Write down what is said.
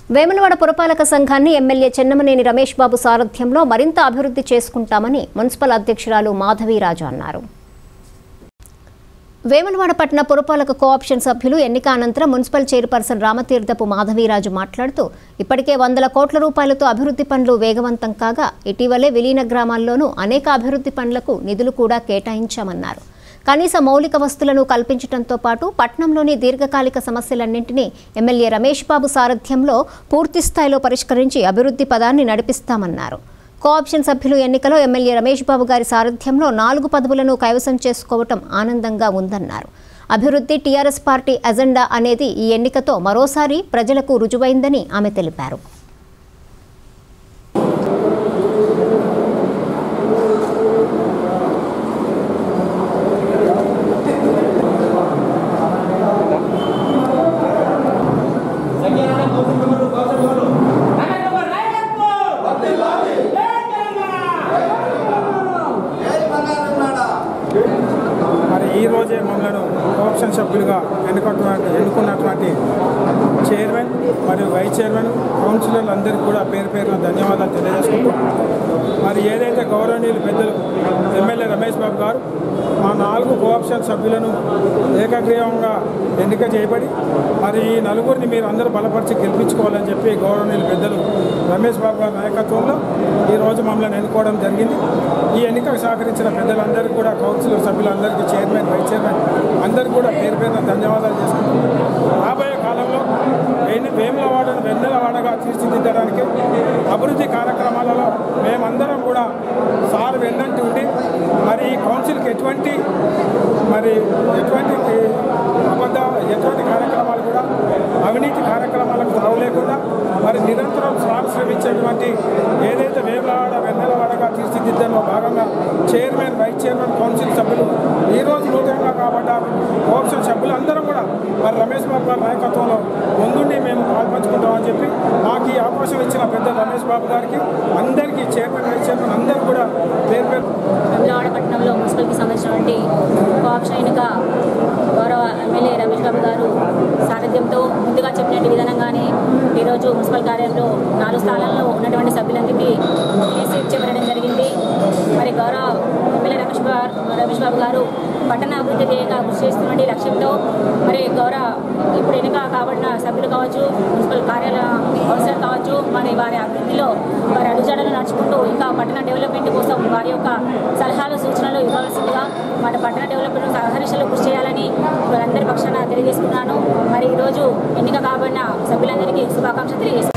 వేములవాడ పురపాలక సంఘాన్ని ఎమ్మెల్యే చెన్నమనేని రమేష్ బాబు సారథ్యంలో మరింత అభివృద్ధి చేసుకుంటామని మున్సిపల్ అధ్యక్షురాలు మాధవీరాజు అన్నారు వేములవాడ పట్టణ పురపాలక కోఆప్షన్ సభ్యులు ఎన్నిక అనంతరం మున్సిపల్ చైర్పర్సన్ రామతీర్థపు మాధవీరాజు మాట్లాడుతూ ఇప్పటికే వందల కోట్ల రూపాయలతో అభివృద్ధి పనులు వేగవంతం కాగా ఇటీవలే విలీన గ్రామాల్లోనూ అనేక అభివృద్ధి పనులకు నిధులు కూడా కేటాయించామన్నారు కనీస మౌలిక వస్తువులను కల్పించడంతో పాటు పట్టణంలోని దీర్ఘకాలిక సమస్యలన్నింటినీ ఎమ్మెల్యే రమేష్ బాబు సారథ్యంలో పూర్తి స్థాయిలో పరిష్కరించి అభివృద్ధి పదాన్ని నడిపిస్తామన్నారు కోఆప్షన్ సభ్యులు ఎన్నికలో ఎమ్మెల్యే రమేష్ బాబు గారి సారథ్యంలో నాలుగు పదవులను కైవసం చేసుకోవటం ఆనందంగా ఉందన్నారు అభివృద్ధి టీఆర్ఎస్ పార్టీ ఎజెండా అనేది ఈ ఎన్నికతో మరోసారి ప్రజలకు రుజువైందని ఆమె తెలిపారు మరి ఈ రోజే మమ్మల్ని కోఆప్షన్ సభ్యులుగా ఎన్నుకున్నటువంటి ఎన్నుకున్నటువంటి చైర్మన్ మరియు వైస్ చైర్మన్ కౌన్సిలర్లు అందరికీ కూడా పేరు పేరున ధన్యవాదాలు తెలియజేసుకుంటున్నాం మరి ఏదైతే గౌరవనీయులు పెద్దలు ఎమ్మెల్యే రమేష్ బాబు గారు మా నాలుగు కోఆప్షన్ సభ్యులను ఏకగ్రీవంగా ఎన్నిక చేయబడి మరి ఈ నలుగురిని మీరు అందరూ బలపరిచి గెలిపించుకోవాలని చెప్పి గౌరవనీయులు పెద్దలు రమేష్ బాబు గారి నాయకత్వంలో ఈరోజు మమ్మల్ని ఎన్నుకోవడం జరిగింది ఈ ఎన్నికకు సహకరించిన పెద్దలందరికీ కూడా కౌన్సిలర్ సభ్యులందరికీ చైర్మన్ వైస్ చైర్మన్ అందరికీ కూడా పేరు పేరున ధన్యవాదాలు చేసుకుంటున్నాం రాబోయే కాలంలో వేణి వేములవాడను వెన్నెలవాడగా తీర్చిదిద్దడానికి అభివృద్ధి కార్యక్రమాలలో మేమందరం కూడా సార్ వెన్నంటి ఉండి మరి ఈ కౌన్సిల్కి ఎటువంటి మరి ఎటువంటి అబద్ధ ఎటువంటి కార్యక్రమాలు కూడా అవినీతి కార్యక్రమాలకు తావు లేకుండా మరి నిరంతరం సార్ శ్రమించేటువంటి ఏదైతే వేములవాడ వెన్నెలవాడగా తీర్చిదిద్దలో భాగంగా చైర్మన్ వైస్ చైర్మన్ కౌన్సిల్ సభ్యులు ఈ రోజు నూతనంగా కాబట్టారు కోఆప్షన్ సభ్యులందరం కూడా మరి రమేష్ బాబు గారి నాయకత్వంలో ముందుండి మేము పాల్పంచుకుంటామని చెప్పి మాకు ఈ అవకాశం ఇచ్చిన పెద్ద రమేష్ బాబు గారికి అందరికీ చైర్మన్ వైస్ చైర్మన్ అందరూ కూడా పేరు పేరు వెమ్లవాడ పట్టణంలో మున్సిపల్కి సంబంధించినటువంటి కోఆప్షన్ ఎన్నిక గౌరవ ఎమ్మెల్యే రమేష్ బాబు గారు సారథ్యంతో ముందుగా చెప్పినట్టు విధానంగానే ఈరోజు మున్సిపల్ కార్యాలయంలో నాలుగు స్థానాల్లో ఉన్నటువంటి సభ్యులందరికీ టీసీ ఇచ్చివ్వడం జరిగింది మరి గౌరవ ఎమ్మెల్యే రమేష్ బాబు రమేష్ బాబు గారు పట్టణ అభివృద్ధి ధ్యేయంగా కృషి చేస్తున్నటువంటి లక్ష్యంతో మరి గౌరవ ఇప్పుడు ఎన్నిక కాబడిన సభ్యులు కావచ్చు మున్సిపల్ కార్యాలయ కౌన్సిలర్ కావచ్చు మరి వారి అభివృద్ధిలో వారి అడుగుజాడలు నడుచుకుంటూ ఇంకా పట్టణ డెవలప్మెంట్ కోసం వారి యొక్క సలహాలు సూచనలు ఇవ్వాల్సిందిగా మన పట్టణ డెవలప్మెంట్ సహకరించలు కృషి చేయాలని వారందరి పక్షాన తెలియజేసుకున్నాను మరి ఈరోజు ఎన్నిక కాబడిన సభ్యులందరికీ శుభాకాంక్షలు తెలియజేస్తున్నాను